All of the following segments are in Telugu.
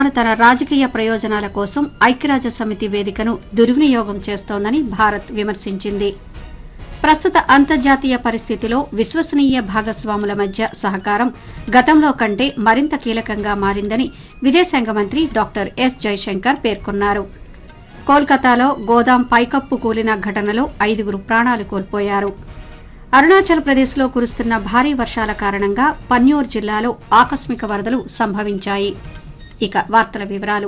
తన రాజకీయ ప్రయోజనాల కోసం ఐక్యరాజ్య సమితి వేదికను దుర్వినియోగం చేస్తోందని భారత్ విమర్శించింది ప్రస్తుత అంతర్జాతీయ పరిస్థితిలో విశ్వసనీయ భాగస్వాముల మధ్య సహకారం గతంలో కంటే మరింత కీలకంగా మారిందని విదేశాంగ మంత్రి డాక్టర్ ఎస్ జైశంకర్ పేర్కొన్నారు కోల్కతాలో గోదాం పైకప్పు కూలిన ఘటనలో ఐదుగురు ప్రాణాలు కోల్పోయారు అరుణాచల్ ప్రదేశ్లో కురుస్తున్న భారీ వర్షాల కారణంగా పన్యూర్ జిల్లాలో ఆకస్మిక వరదలు సంభవించాయి ఇక వార్తల వివరాలు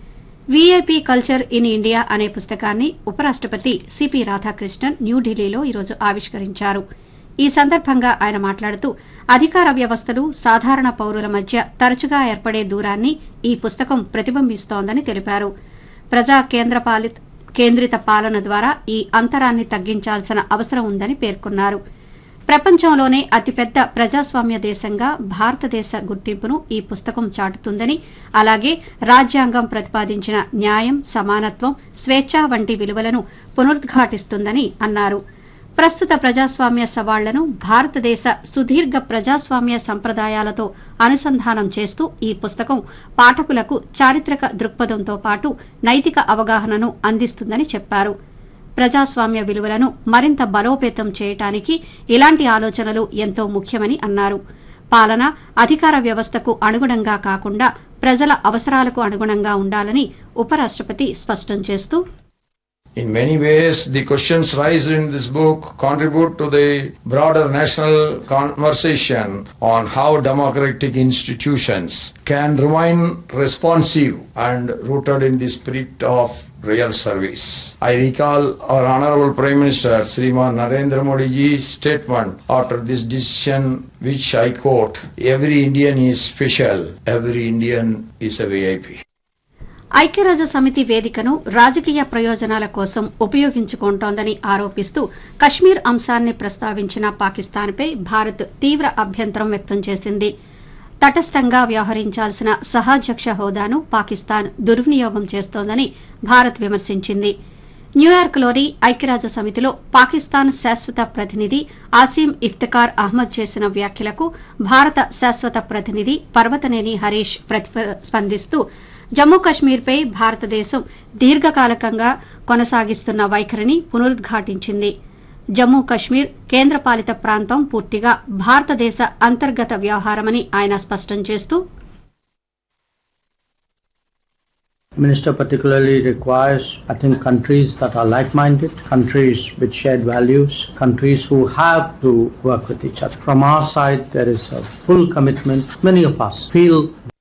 వీఐపీ కల్చర్ ఇన్ ఇండియా అనే పుస్తకాన్ని ఉపరాష్టపతి సిపి రాధాకృష్ణన్ న్యూఢిల్లీలో ఈరోజు ఆవిష్కరించారు ఈ సందర్భంగా ఆయన మాట్లాడుతూ అధికార వ్యవస్థలు సాధారణ పౌరుల మధ్య తరచుగా ఏర్పడే దూరాన్ని ఈ పుస్తకం ప్రతిబింబిస్తోందని తెలిపారు ప్రజా కేంద్రపాలిత కేంద్రిత పాలన ద్వారా ఈ అంతరాన్ని తగ్గించాల్సిన అవసరం ఉందని పేర్కొన్నారు ప్రపంచంలోనే అతిపెద్ద ప్రజాస్వామ్య దేశంగా భారతదేశ గుర్తింపును ఈ పుస్తకం చాటుతుందని అలాగే రాజ్యాంగం ప్రతిపాదించిన న్యాయం సమానత్వం స్వేచ్ఛ వంటి విలువలను పునరుద్ఘాటిస్తుందని అన్నారు ప్రస్తుత ప్రజాస్వామ్య సవాళ్లను భారతదేశ సుదీర్ఘ ప్రజాస్వామ్య సంప్రదాయాలతో అనుసంధానం చేస్తూ ఈ పుస్తకం పాఠకులకు చారిత్రక దృక్పథంతో పాటు నైతిక అవగాహనను అందిస్తుందని చెప్పారు ప్రజాస్వామ్య విలువలను మరింత బలోపేతం చేయటానికి ఇలాంటి ఆలోచనలు ఎంతో ముఖ్యమని అన్నారు పాలన అధికార వ్యవస్థకు అనుగుణంగా కాకుండా ప్రజల అవసరాలకు అనుగుణంగా ఉండాలని ఉపరాష్టపతి స్పష్టం చేస్తూ In many ways, the questions raised in this book contribute to the broader national conversation on how democratic institutions can remain responsive and rooted in the spirit of real service. I recall our Honorable Prime Minister Sriman Narendra Modi ji's statement after this decision, which I quote, every Indian is special, every Indian is a VIP. ఐక్యరాజ్య సమితి వేదికను రాజకీయ ప్రయోజనాల కోసం ఉపయోగించుకుంటోందని ఆరోపిస్తూ కశ్మీర్ అంశాన్ని ప్రస్తావించిన పాకిస్తాన్పై భారత్ తీవ్ర అభ్యంతరం వ్యక్తం చేసింది తటస్థంగా వ్యవహరించాల్సిన సహాధ్యక్ష హోదాను పాకిస్తాన్ దుర్వినియోగం చేస్తోందని భారత్ విమర్శించింది న్యూయార్క్లోని ఐక్యరాజ్య సమితిలో పాకిస్తాన్ శాశ్వత ప్రతినిధి ఆసీం ఇఫ్తికార్ అహ్మద్ చేసిన వ్యాఖ్యలకు భారత శాశ్వత ప్రతినిధి పర్వతనేని హరీష్ ప్రతిప- స్పందిస్తూ జమ్మూ కశ్మీర్పై భారతదేశం దీర్ఘకాలికంగా కొనసాగిస్తున్న వైఖరిని పునరుద్ఘాటించింది జమ్మూ కశ్మీర్ కేంద్రపాలిత ప్రాంతం పూర్తిగా భారతదేశ అంతర్గత వ్యవహారమని ఆయన స్పష్టం చేస్తూ Minister particularly requires, I think, countries that are like-minded, countries with shared values, countries who have to work with each other. From our side, there is a full commitment. Many of us feel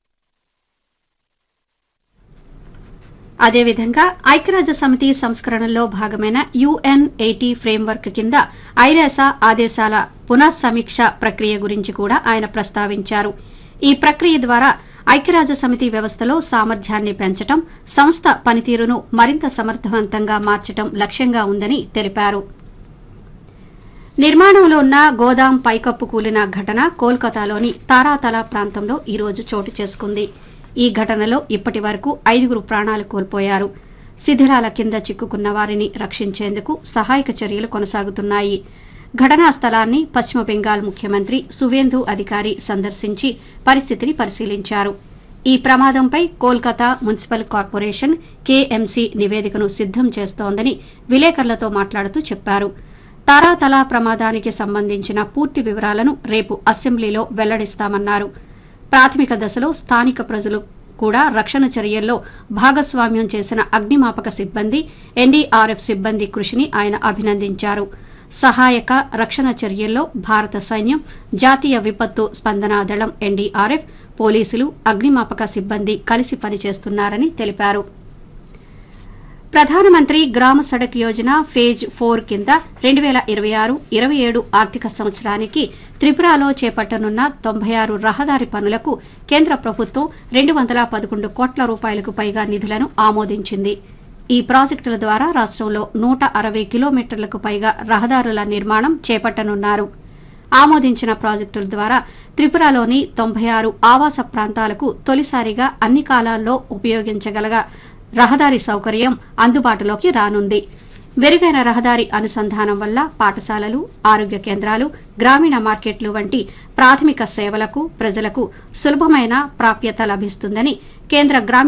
అదేవిధంగా ఐక్యరాజ్య సమితి సంస్కరణలో భాగమైన యుఎన్ ఎయిటీ ఫ్రేమ్వర్క్ కింద ఐరాస ఆదేశాల పునఃసమీక్ష ప్రక్రియ గురించి కూడా ఆయన ప్రస్తావించారు ఈ ప్రక్రియ ద్వారా ఐక్యరాజ్య సమితి వ్యవస్థలో సామర్థ్యాన్ని పెంచడం సంస్థ పనితీరును మరింత సమర్థవంతంగా మార్చడం లక్ష్యంగా ఉందని తెలిపారు నిర్మాణంలో ఉన్న గోదాం పైకప్పు కూలిన ఘటన కోల్కతాలోని తారాతల ప్రాంతంలో ఈరోజు చోటు చేసుకుంది ఈ ఘటనలో ఇప్పటి వరకు ఐదుగురు ప్రాణాలు కోల్పోయారు శిథిలాల కింద చిక్కుకున్న వారిని రక్షించేందుకు సహాయక చర్యలు కొనసాగుతున్నాయి ఘటనా స్థలాన్ని పశ్చిమ బెంగాల్ ముఖ్యమంత్రి సువేందు అధికారి సందర్శించి పరిస్థితిని పరిశీలించారు ఈ ప్రమాదంపై కోల్కతా మున్సిపల్ కార్పొరేషన్ కేఎంసీ నివేదికను సిద్దం చేస్తోందని విలేకరులతో మాట్లాడుతూ చెప్పారు తారాతల ప్రమాదానికి సంబంధించిన పూర్తి వివరాలను రేపు అసెంబ్లీలో వెల్లడిస్తామన్నారు ప్రాథమిక దశలో స్థానిక ప్రజలు కూడా రక్షణ చర్యల్లో భాగస్వామ్యం చేసిన అగ్నిమాపక సిబ్బంది ఎన్డీఆర్ఎఫ్ సిబ్బంది కృషిని ఆయన అభినందించారు సహాయక రక్షణ చర్యల్లో భారత సైన్యం జాతీయ విపత్తు స్పందనా దళం ఎన్డీఆర్ఎఫ్ పోలీసులు అగ్నిమాపక సిబ్బంది కలిసి పనిచేస్తున్నారని తెలిపారు ప్రధానమంత్రి గ్రామ సడక్ యోజన ఫేజ్ ఫోర్ కింద రెండు వేల ఇరవై ఆరు ఇరవై ఏడు ఆర్థిక సంవత్సరానికి త్రిపురలో చేపట్టనున్న తొంభై ఆరు రహదారి పనులకు కేంద్ర ప్రభుత్వం రెండు వందల పదకొండు కోట్ల రూపాయలకు పైగా నిధులను ఆమోదించింది ఈ ప్రాజెక్టుల ద్వారా రాష్ట్రంలో నూట అరవై కిలోమీటర్లకు పైగా రహదారుల నిర్మాణం చేపట్టనున్నారు ఆమోదించిన ప్రాజెక్టుల ద్వారా త్రిపురలోని తొంభై ఆరు ఆవాస ప్రాంతాలకు తొలిసారిగా అన్ని కాలాల్లో ఉపయోగించగలగా రహదారి సౌకర్యం అందుబాటులోకి రానుంది మెరుగైన రహదారి అనుసంధానం వల్ల పాఠశాలలు ఆరోగ్య కేంద్రాలు గ్రామీణ మార్కెట్లు వంటి ప్రాథమిక సేవలకు ప్రజలకు సులభమైన ప్రాప్యత లభిస్తుందని కేంద్ర గ్రామీణ